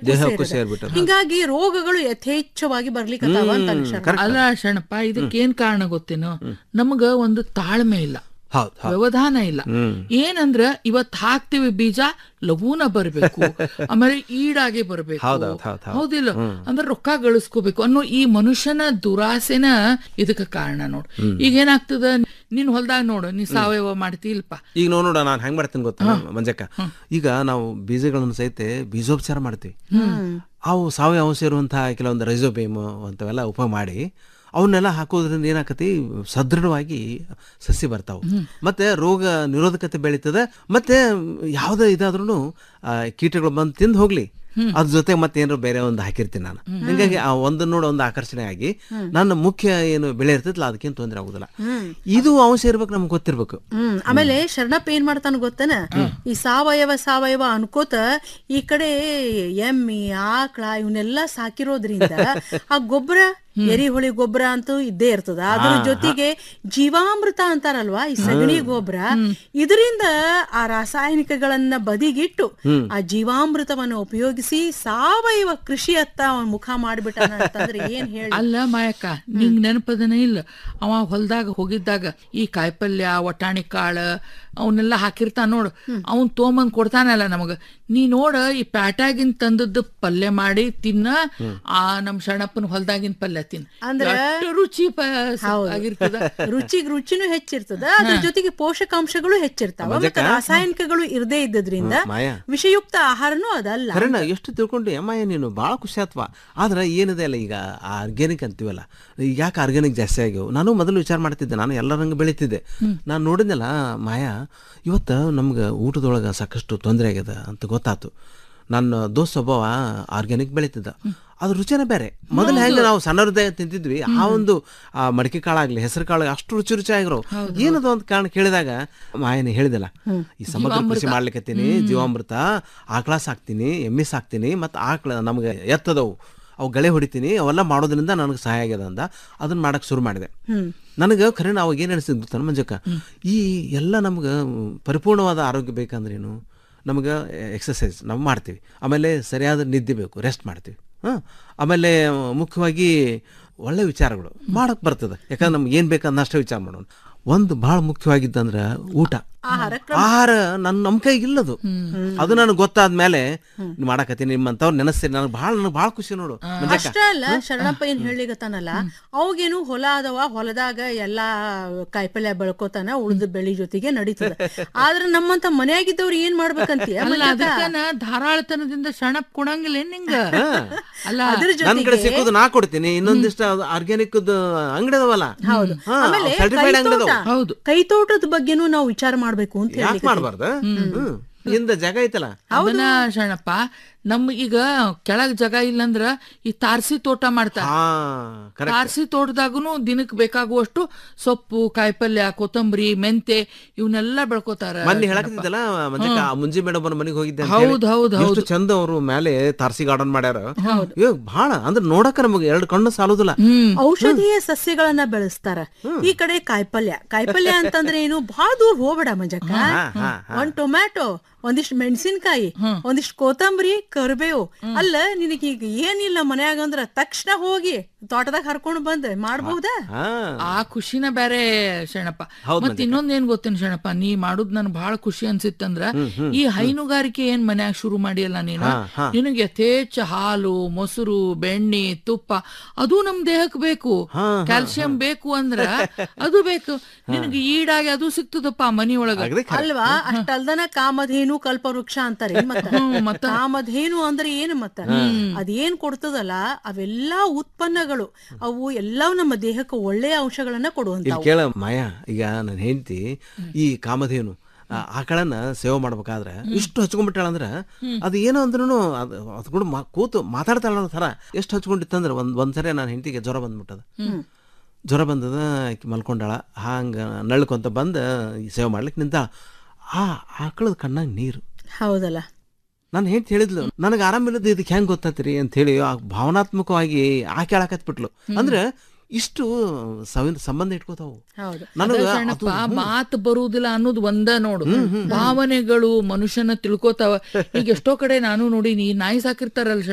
ದೇಹಕ್ಕೂ ಸೇರಿದೆ. ಸೇರ್ಬಿಟ್ಟದ ಹಿಂಗಾಗಿ ರೋಗಗಳು ಯಥೇಚ್ಛವಾಗಿ ಬರ್ಲಿಕ್ಕತ್ತಾವ ಅಂತ ಅನ್ಸಣ. ಅಲ್ಲ ಶರಣಪ್ಪ ಇದಕ್ಕೇನ್ ಕಾರಣ ಗೊತ್ತೇನೋ ನಮಗ ಒಂದು ತಾಳ್ಮೆ ಇಲ್ಲ ಹೌದು ಹೌದು ವ್ಯವಧಾನ ಇಲ್ಲ ಏನಂದ್ರ ಇವತ್ ಹಾಕ್ತಿವಿ ಬೀಜ ಲಘೂನ ಬರ್ಬೇಕು ಆಮೇಲೆ ಈಡಾಗೆ ಬರ್ಬೇಕು ಹೌದ್ ಹೌದ್ ಹೌದ್ ಹೌದ್. ಹೌದಿಲ್ಲ ಅಂದ್ರೆ ರೊಕ್ಕ ಗಳಿಸ್ಕೋಬೇಕು ಅನ್ನೋ ಈ ಮನುಷ್ಯನ ದುರಾಸೆನ ಇದಕ್ಕ ಕಾರಣ ನೋಡ್ ಈಗ ಏನಾಗ್ತದ ನಿನ್ ಹೊಲ್ದಾಗ ನೋಡು ನೀ ಸಾವಯವ ಮಾಡ್ತಿ ಇಲ್ಪ ಈಗ ನಾವು ನೋಡ ನಾನು ಹೆಂಗ್ ಮಾಡ್ತೀನಿ ಗೊತ್ತಾ ಮಂಜಕ್ಕ ಈಗ ನಾವು ಬೀಜಗಳನ್ನು ಸಹಿತ ಬೀಜೋಪಚಾರ ಮಾಡ್ತೀವಿ ಅವು ಸಾವಯವ ಅಂಶ ಇರುವಂತಹ ಕೆಲವೊಂದು ರೈಸೋಬೇಮ್ ಅಂತವೆಲ್ಲ ಉಪ ಮಾಡಿ ಅವನ್ನೆಲ್ಲ ಹಾಕೋದ್ರಿಂದ ಏನಾಕತಿ ಸದೃಢವಾಗಿ ಸಸಿ ಬರ್ತಾವು ಮತ್ತೆ ರೋಗ ನಿರೋಧಕತೆ ಬೆಳೀತದೆ ಮತ್ತೆ ಯಾವುದೇ ಇದಾದ್ರೂ ಕೀಟಗಳು ಬಂದು ತಿಂದು ಹೋಗ್ಲಿ ಅದ್ರ ಜೊತೆ ಮತ್ತೆ ಏನಾರು ಬೇರೆ ಒಂದು ಹಾಕಿರ್ತೀನಿ ನಾನು ಹಿಂಗಾಗಿ ಆ ಒಂದು ನೋಡ ಒಂದು ಆಕರ್ಷಣೆ ಆಗಿ ನನ್ನ ಮುಖ್ಯ ಏನು ಬೆಳೆ ಇರ್ತೈತಲ್ಲ ಅದಕ್ಕೇನು ತೊಂದರೆ ಆಗುದಿಲ್ಲ ಇದು ಅಂಶ ಇರ್ಬೇಕು ನಮ್ಗೆ ಗೊತ್ತಿರ್ಬೇಕು ಹ್ಮ್ ಆಮೇಲೆ ಶರಣಪ್ಪ ಏನ್ ಮಾಡ್ತಾನ ಗೊತ್ತನ ಈ ಸಾವಯವ ಸಾವಯವ ಅನ್ಕೋತ ಈ ಕಡೆ ಎಮ್ಮಿ ಆಕಳ ಇವನ್ನೆಲ್ಲ ಸಾಕಿರೋದ್ರಿಂದ ಆ ಗೊಬ್ಬರ ಎರಿಹುಳಿ ಗೊಬ್ಬರ ಅಂತೂ ಇದ್ದೇ ಇರ್ತದ ಅದ್ರ ಜೊತೆಗೆ ಜೀವಾಮೃತ ಅಂತಾರಲ್ವಾ ಈ ಸಗಣಿ ಗೊಬ್ಬರ ಇದರಿಂದ ಆ ರಾಸಾಯನಿಕಗಳನ್ನ ಬದಿಗಿಟ್ಟು ಆ ಜೀವಾಮೃತವನ್ನ ಉಪಯೋಗಿಸಿ ಸಾವಯವ ಕೃಷಿಯತ್ತ ಅವನ್ ಮುಖ ಮಾಡ್ಬಿಟ್ಟಾನ ಅಂತಂದ್ರೆ ಏನ್ ಹೇಳಿ ಅಲ್ಲ ಮಾಯಕ್ಕ ನಿಂಗ್ ನೆನಪದನೇ ಇಲ್ಲ ಅವ ಹೊಲ್ದಾಗ ಹೋಗಿದ್ದಾಗ ಈ ಕಾಯಿಪಲ್ಯ ಒಟ್ಟಾಣಿ ಕಾಳ ಅವನ್ನೆಲ್ಲ ಹಾಕಿರ್ತಾನ ನೋಡು ಅವನ್ ತೊಗೊಂಬಂದ್ ಕೊಡ್ತಾನಲ್ಲ ನಮಗ ನೀ ನೋಡ ಈ ಪ್ಯಾಟ್ಯಾಗಿನ್ ತಂದದ್ದು ಪಲ್ಯ ಮಾಡಿ ತಿನ್ನ ಆ ನಮ್ ಶರಣಪ್ಪನ ಹೊಲ್ದಾಗಿನ ಪಲ್ಯ ತಿನ್ನ ಅಂದ್ರ- ಎಷ್ಟು ರುಚಿ ಪ- ಆಗಿರ್ತದ ರುಚಿಗ್ ರುಚಿನೂ ಹೆಚ್ಚಿರ್ತದ ಅದ್ರ ಜೊತೆಗೆ ಪೋಷಕಾಂಶಗಳು ಹೆಚ್ಚಿರ್ತಾವ ಮತ್ತೆ ರಾಸಾಯನಿಕಗಳು ಇರದೇ ಇದ್ದದ್ರಿಂದ ಮಾಯಾ ವಿಷಯುಕ್ತ ಆಹಾರನೂ ಅದಲ್ಲ ಕರೆನ ಎಷ್ಟು ತಿಳ್ಕೊಂಡು ಅಮ್ಮಯ್ಯ ನೀನು ಭಾಳ ಖುಷಿ ಆತ್ವ ಆದ್ರೆ ಏನಿದೆ ಅಲ್ಲ ಈಗ ಆರ್ಗ್ಯಾನಿಕ್ ಅಂತೀವಲ್ಲ ಈಗ ಯಾಕೆ ಆರ್ಗ್ಯಾನಿಕ್ ಜಾಸ್ತಿ ಆಗ್ಯಾವ ನಾನು ಮೊದಲು ವಿಚಾರ ಮಾಡ್ತಿದ್ದೆ ನಾನು ಎಲ್ಲರಂಗೆ ಬೆಳಿತಿದ್ದೆ ನಾನು ನೋಡಿದ್ನಲ್ಲ ಮಾಯಾ ಇವತ್ತು ನಮ್ಗೆ ಊಟದೊಳಗೆ ಸಾಕಷ್ಟು ತೊಂದರೆ ಆಗ್ಯದ ಅಂತ ಗೊತ್ತಾತು ನನ್ನ ದೋಸ್ತ ಸ್ವಭಾವ ಆರ್ಗ್ಯಾನಿಕ್ ಬೆಳಿತಿದ್ದ ಅದು ರುಚಿನೇ ಬೇರೆ ಮೊದಲು ಹೆಂಗೆ ನಾವು ಸಣ್ಣರದೇ ತಿಂತಿದ್ವಿ ಆ ಒಂದು ಆ ಮಡಿಕೆ ಕಾಳಾಗ್ಲಿ ಹೆಸರು ಕಾಳು ಅಷ್ಟು ರುಚಿ ರುಚಿ ಆಗಿರೋ ಏನದು ಅಂತ ಕಾರಣ ಕೇಳಿದಾಗ ಮಾಯನೆ ಹೇಳಿದಲ್ಲ ಈ ಸಮಗ್ರ ಕೃಷಿ ಮಾಡ್ಲಿಕ್ಕತ್ತೀನಿ ಜೀವಾಮೃತ ಆಕಳ ಸಾಕ್ತೀನಿ ಎಮ್ಮೆ ಸಾಕ್ತೀನಿ ಮತ್ತು ಆಕಳ ನಮ್ಗೆ ಎತ್ತದವು ಅವು ಗಳೆ ಹೊಡಿತೀನಿ ಅವೆಲ್ಲ ಮಾಡೋದ್ರಿಂದ ನನಗೆ ಸಹಾಯ ಆಗ್ಯದ ಅಂದ ಅದನ್ನ ಮಾಡಕ್ಕೆ ಶುರು ಮಾಡಿದೆ ನನಗೆ ಖರೆ ನಾವು ಏನು ಅನಿಸಿದ್ ಗೊತ್ತಾನ ಮಂಜಕ್ಕ ಈ ಎಲ್ಲ ನಮ್ಗೆ ಪರಿಪೂರ್ಣವಾದ ಆರೋಗ್ಯ ಬೇಕಂದ್ರೇನು ನಮ್ಗೆ ಎಕ್ಸಸೈಸ್ ನಾವು ಮಾಡ್ತೀವಿ ಆಮೇಲೆ ಸರಿಯಾದ ನಿದ್ದೆ ಬೇಕು ರೆಸ್ಟ್ ಮಾಡ್ತೀವಿ ಹಾಂ ಆಮೇಲೆ ಮುಖ್ಯವಾಗಿ ಒಳ್ಳೆ ವಿಚಾರಗಳು ಮಾಡಕ್ ಬರ್ತದೆ ಯಾಕಂದ್ರೆ ನಮ್ಗೆ ಏನು ಬೇಕು ಅನ್ನಷ್ಟೇ ವಿಚಾರ ಮಾಡೋಣ ಒಂದು ಭಾಳ ಮುಖ್ಯವಾಗಿದ್ದಂದ್ರೆ ಊಟ ಆಹಾರ ಆಹಾರ ನನ್ನ ನಮ್ಮ ಕೈಗೆ ಇಲ್ಲದು ಅದು ನನಗೆ ಗೊತ್ತಾದ್ಮೇಲೆ ಮಾಡಕತ್ತೀನಿ ನಿಮ್ಮಂತವ್ರು ನೆನೆಸ್ತೀನಿ ನನಗೆ ಭಾಳ ನನಗೆ ಭಾಳ ಖುಷಿ ನೋಡು ಮಂಜಕ್ಕ ಅಷ್ಟ ಅಲ್ಲ ಶರಣಪ್ಪ ಏನ್ ಹೇಳಿಗತ್ತಾನಲ್ಲ ಅವಾಗೇನು ಹೊಲ ಅದಾವ ಹೊಲದಾಗ ಎಲ್ಲಾ ಕಾಯಿಪಲ್ಯ ಬೆಳ್ಕೋತಾನ ಉಳ್ದ ಬೆಳಿ ಜೊತೆಗೆ ನಡೀತದ ಆದ್ರೆ ನಮ್ಮಂತ ಮನ್ಯಾಗಿದ್ದವ್ರು ಏನ್ ಮಾಡ್ಬೇಕಂತೀಯ ಅಲ್ಲ ಅದಕ್ಕನ ಧಾರಾಳತನದಿಂದ ಶರಣಪ್ ಕೊಡಂಗಿಲ್ಲ ಏನ್ ನಿಂಗ ಅಲ್ಲ ಅದ್ರ ನನ್ ಕಡೆ ಜೊತೆಗೆ ಸಿಕ್ಕುದು ನಾ ಕೊಡ್ತೀನಿ ಇನ್ನೊಂದಿಷ್ಟು ಆರ್ಗ್ಯಾನಿಕ್ ಅಂಗಡಿ ಅದಾವಲ್ಲ ಹೌದು ಆಮೇಲೆ ಸರ್ಟಿಫೈಡ್ ಅಂಗಡಿ ಕೈತೋಟ ಅದಾವ ಹೌದು ಕೈತೋಟದ ಬಗ್ಗೆನೂ ನಾವು ವಿಚಾರ ಮಾಡ್ಬೇಕು ಅಂತ ಯಾಕೆ ಹೇಳಿ ಮಾಡಬಾರ್ದು ಹಿಂದ ಜಾಗ ಐತಲ್ಲ ಅದನ್ನ ಶರಣಪ್ಪ ನಮ್ ಈಗ ಕೆಳಗ್ ಜಾಗ ಇಲ್ಲಂದ್ರ ಈ ತಾರಸಿ ತೋಟ ಮಾಡ್ತಾರ ಹಾ ಕರೆಕ್ಟ್ ತಾರಸಿ ತೋಟದಾಗುನು ದಿನಕ್ ಬೇಕಾಗುವಷ್ಟು ಸೊಪ್ಪು ಕಾಯಿಪಲ್ಯ ಕೊತ್ತಂಬರಿ ಮೆಂತೆ ಇವನ್ನೆಲ್ಲ ಬೆಳ್ಕೋತಾರ ಮೊನ್ನೆ ಹೇಳಕತ್ತಿದ್ದಲ್ಲ ಮಂಜಕ್ಕ ಆ ಮುಂಜಿ ಮೇಡಮ್ ಮನೆಗೆ ಹೋಗಿದ್ದೆ ಅಂತ ಹೇಳಿ. ಹೌದ್ ಹೌದ್ ಎಷ್ಟು ಚಂದ ಅವರು ಮೇಲೆ ತಾರಸಿ ಗಾರ್ಡನ್ ಮಾಡ್ಯಾರ ಇವಾಗ ಭಾಳ ಅಂದ್ರೆ ನೋಡಕ ನಮಗೆ ಎರಡು ಕಣ್ಣು ಸಾಲೋದಿಲ್ಲ ಔಷಧೀಯ ಸಸ್ಯಗಳನ್ನ ಬೆಳೆಸ್ತಾರ ಈ ಕಡೆ ಕಾಯಿಪಲ್ಯ ಕಾಯಿಪಲ್ಯ ಅಂತಂದ್ರೆ ಏನು ಬಹಳ ದೂರ ಹೋಗ್ಬೇಡ ಮಂಜಕ್ಕ ಹಾ, ಒಂದ್ ಟೊಮ್ಯಾಟೊ ಒಂದಿಷ್ಟು ಮೆಣಸಿನ್ಕಾಯಿ ಒಂದಿಷ್ಟು ಕೊತ್ತಂಬರಿ ಕರಿಬೇವು ಅಲ್ಲ ನಿನಗೀಗ ಏನಿಲ್ಲ ಮನ್ಯಾಗ ಅಂದ್ರ ತಕ್ಷಣ ಹೋಗಿ ತೋಟದಾಗ ಹರ್ಕೊಂಡ್ ಬಂದ್ ಮಾಡ್ಬಹುದಾ ಹಾ ಆ ಖುಷಿನ ಬೇರೆ ಶರಣಪ್ಪ ಹೌದ್ ಮತ್ ಇನ್ನೊಂದ್ ಏನ್ ಗೊತ್ತೇನ್ ಶರಣಪ್ಪ ನೀ ಮಾಡುದ್ ನನ್ ಬಹಳ ಖುಷಿ ಅನ್ಸಿತ್ತಂದ್ರ ಈ ಹೈನುಗಾರಿಕೆ ಏನ್ ಮನ್ಯಾಗ ಶುರು ಮಾಡಿಯಲ್ಲ ನೀನು ನಿನಗೆ ಯಥೇಚ್ಛ ಹಾಲು ಮೊಸರು ಬೆಣ್ಣೆ ತುಪ್ಪ ಅದು ನಮ್ ದೇಹಕ್ಕೆ ಬೇಕು ಕ್ಯಾಲ್ಸಿಯಂ ಬೇಕು ಅಂದ್ರ ಅದು ಬೇಕು ನಿನಗೆ ಈಡಾಗಿ ಅದು ಸಿಗ್ತದಪ್ಪ ಮನಿಯೊಳಗ ಅಗದಿ ಖರೆ. ಅಲ್ವಾ ಅಷ್ಟಲ್ದನ ಕಾಮಧೇನು ಕಲ್ಪವೃಕ್ಷ ಅಂತಾರೆ ಮತ್ತ ಕಾಮಧೇನು ಅಂದ್ರೆ ಏನು ಮತ್ತ ಅದೇನ್ ಕೊಡ್ತದಲ್ಲ ಅವೆಲ್ಲಾ ಉತ್ಪನ್ನಗಳು ಅವು ಎಲ್ಲವೂ ನಮ್ಮ ದೇಹಕ್ಕೆ ಒಳ್ಳೆಯ ಅಂಶಗಳನ್ನ ಇಲ್ಲಿ ಕೊಡುವಂತಾವು ಕೇಳ ಮಾಯಾ ಈಗ ನನ್ನ ಹೆಂಡತಿ ಈ ಕಾಮಧೇನು ಆ ಆಕಳನ್ನ ಸೇವೆ ಮಾಡ್ಬೇಕಾದ್ರೆ ಇಷ್ಟು ಹಚ್ಕೊಂಡ್ಬಿಟ್ಟಾಳ ಅಂದ್ರೆ ಅದು ಏನೋ ಅಂದ್ರೂ ಅದು ಅದು ಕೂಡ ಮಾ- ಕೂತು ಮಾತಾಡ್ತಾಳ ಅನ್ನೋ ಥರ ಎಷ್ಟು ಹಚ್ಕೊಂಡಿತ್ತಂದ್ರೆ ಒಂದ್ ಒಂದ್ಸರಿ ನನ್ನ ಹೆಂಡತಿಗೆ ಜ್ವರ ಬಂದ್ಬಿಟ್ಟದ ಜ್ವರ ಬಂದದ ಆಕಿ ಮಲ್ಕೊಂಡಾಳ ಹಂಗ ನಳ್ಕೊಂತ ಬಂದ ಈ ಸೇವೆ ಮಾಡ್ಲಿಕ್ಕೆ ನಿಂತಾಳ ಆ ಆಕಳದ ಕಣ್ಣಾಗ ನೀರು ಹೌದಲ್ಲ ನಾನು ಹೆಂಡತಿ ಹೇಳಿದ್ಲು ನನಗೆ ಆರಾಮಿಲ್ಲದ ಇದಕ್ಕೆ ಹೆಂಗ್ ಗೊತ್ತಾತ್ರಿ ಅಂತ ಹೇಳಿ ಆ ಭಾವನಾತ್ಮಕವಾಗಿ ಆಕೆ ಆಳಕತ್ಬಿಟ್ಲು ಅಂದ್ರೆ ಇಷ್ಟು ಸವಿ- ಸಂಬಂಧ ಇಟ್ಕೋತಾವು ಹೌದು ನನಗ ಶರಣಪ್ಪ ಮಾತು ಬರುವುದಿಲ್ಲ ಅನ್ನೋದು ಒಂದ ನೋಡು ಭಾವನೆಗಳು ಮನುಷ್ಯನ ತಿಳ್ಕೋತಾವ ಈಗ ಎಷ್ಟೋ ಕಡೆ ನಾನು ನೋಡಿ ಈ ನಾಯಿ ಸಾಕಿರ್ತಾರಲ್ಲ